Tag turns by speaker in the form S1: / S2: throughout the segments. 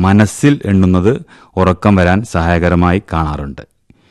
S1: മനസ്സിൽ എണ്ണുന്നത് ഉറക്കം വരാൻ സഹായകരമായി കാണാറുണ്ട്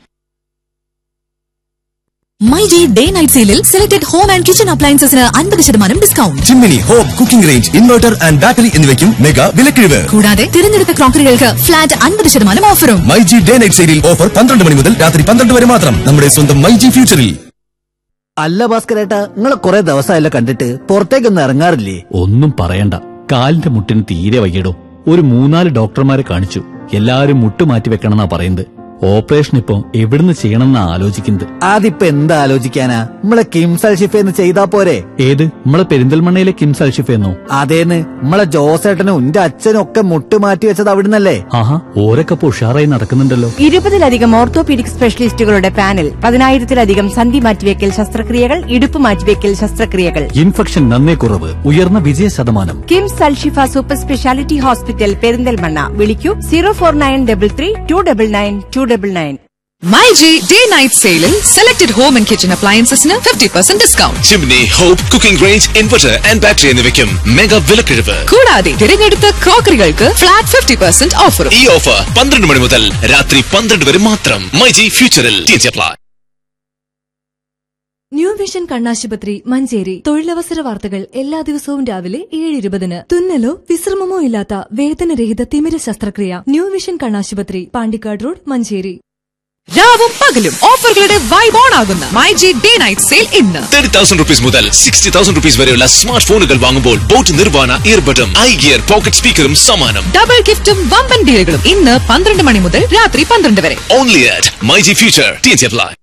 S2: മൈ ജി ഡേ നൈറ്റ് സെയിലിൽ സെലക്ടഡ് ഹോം ആൻഡ് കിച്ചൺ അപ്ലയൻസസിന് അൻപത് ശതമാനം discount
S3: chimney home cooking range inverter and battery എന്നിവയ്ക്കും മെഗാ വിലക്കിഴിവ്
S2: കൂടാതെ തിരഞ്ഞെടുത്ത ക്രോക്കറികൾക്ക് ഫ്ലാറ്റ് അൻപത് ശതമാനം ഓഫറും
S3: മൈ ജി ഡേ നൈറ്റ് സെയിലിൽ ഓഫർ പന്ത്രണ്ട് മണി മുതൽ രാത്രി പന്ത്രണ്ട് വരെ മാത്രം നമ്മുടെ സ്വന്തം മൈ ജി ഫ്യൂച്ചറിൽ
S4: അല്ല ഭാസ്കരേട്ടാ നിങ്ങളെ കുറെ ദിവസമായല്ലോ കണ്ടിട്ട് പുറത്തേക്കൊന്നും ഇറങ്ങാറില്ലേ
S5: ഒന്നും പറയണ്ട കാലിന്റെ മുട്ടിന് തീരെ വയ്യടോ ഒരു മൂന്നാല് ഡോക്ടർമാരെ കാണിച്ചു എല്ലാരും മുട്ട് മാറ്റി വെക്കണമെന്നാ പറയുന്നത് ഓപ്പറേഷൻ ഇപ്പൊ എവിടുന്ന് ചെയ്യണമെന്നാ ആലോചിക്കുന്നത്
S4: അതിപ്പോ എന്താ ആലോചിക്കാനാ നമ്മളെ കിംസൽ ഷിഫേന്ന് ചെയ്താ പോരെ
S5: ഏത് നമ്മളെ പെരിന്തൽമണ്ണയിലെ കിംസ് അൽഷിഫെന്നോ
S4: അതേന്ന് നമ്മളെ ജോസേട്ടനും എന്റെ അച്ഛനും ഒക്കെ മുട്ട് മാറ്റി വെച്ചത് അവിടുന്നല്ലേ
S5: ആഹാ ഓരൊക്കെ ഇപ്പൊ ഉഷാറായി നടക്കുന്നുണ്ടല്ലോ
S6: ഇരുപതിലധികം ഓർത്തോപീഡിക് സ്പെഷ്യലിസ്റ്റുകളുടെ പാനൽ പതിനായിരത്തിലധികം സന്ധി മാറ്റിവെക്കൽ ശസ്ത്രക്രിയകൾ ഇടുപ്പ് മാറ്റിവെക്കൽ ശസ്ത്രക്രിയകൾ
S5: ഇൻഫെക്ഷൻ നന്നേ കുറവ് ഉയർന്ന വിജയ ശതമാനം
S6: KIMS Alshifa super speciality hospital Perinthalmanna വിളിക്കൂ zero four nine double three two double nine two double nine
S2: my G day night സെയിലിൽ സെലക്ടഡ് ഹോം ആൻഡ് കിച്ചൺ അപ്ലയൻസസിന് fifty percent discount
S7: chimney hob cooking range inverter and battery എന്നിവയ്ക്കും mega വിലക്കിഴിവ്
S2: കൂടാതെ തിരഞ്ഞെടുത്ത ക്രോക്കറികൾക്ക് flat fifty percent ഓഫറും
S7: ഈ offer പന്ത്രണ്ട് മണി മുതൽ രാത്രി പന്ത്രണ്ട് വരെ മാത്രം മൈജി ഫ്യൂച്ചറിൽ ടി അപ്ലൈ
S8: ന്യൂ വിഷൻ കണ്ണാശുപത്രി മഞ്ചേരി തൊഴിലവസര വാർത്തകൾ എല്ലാ ദിവസവും രാവിലെ ഏഴ് ഇരുപതിന് തുന്നലോ വിശ്രമമോ ഇല്ലാത്ത വേദനരഹിത തിമിര ശസ്ത്രക്രിയ ന്യൂ വിഷൻ കണ്ണാശുപത്രി പാണ്ടിക്കാട് റോഡ് മഞ്ചേരി
S2: രാവും പകലും ഓഫറുകളുടെ വൈബ് ഓൺ ആകുന്ന my G day night sale ഇന്ന്
S7: തേർട്ടി തൗസൻഡ് റുപ്പീസ് മുതൽ സിക്സ്റ്റി തൗസൻഡ് റുപ്പീസ് വരെയുള്ള സ്മാർട്ട് ഫോണുകൾ വാങ്ങുമ്പോൾ ബോട്ട് നിർവ്വാണ ഇയർബഡും ഐ ഗിയർ പോക്കറ്റ് സ്പീക്കറും സമ്മാനം
S2: ഡബിൾ ഗിഫ്റ്റും വമ്പൻ ഡീലുകളും ഇന്ന് പന്ത്രണ്ട് മണി മുതൽ രാത്രി പന്ത്രണ്ട് വരെ
S7: only at my G future T apply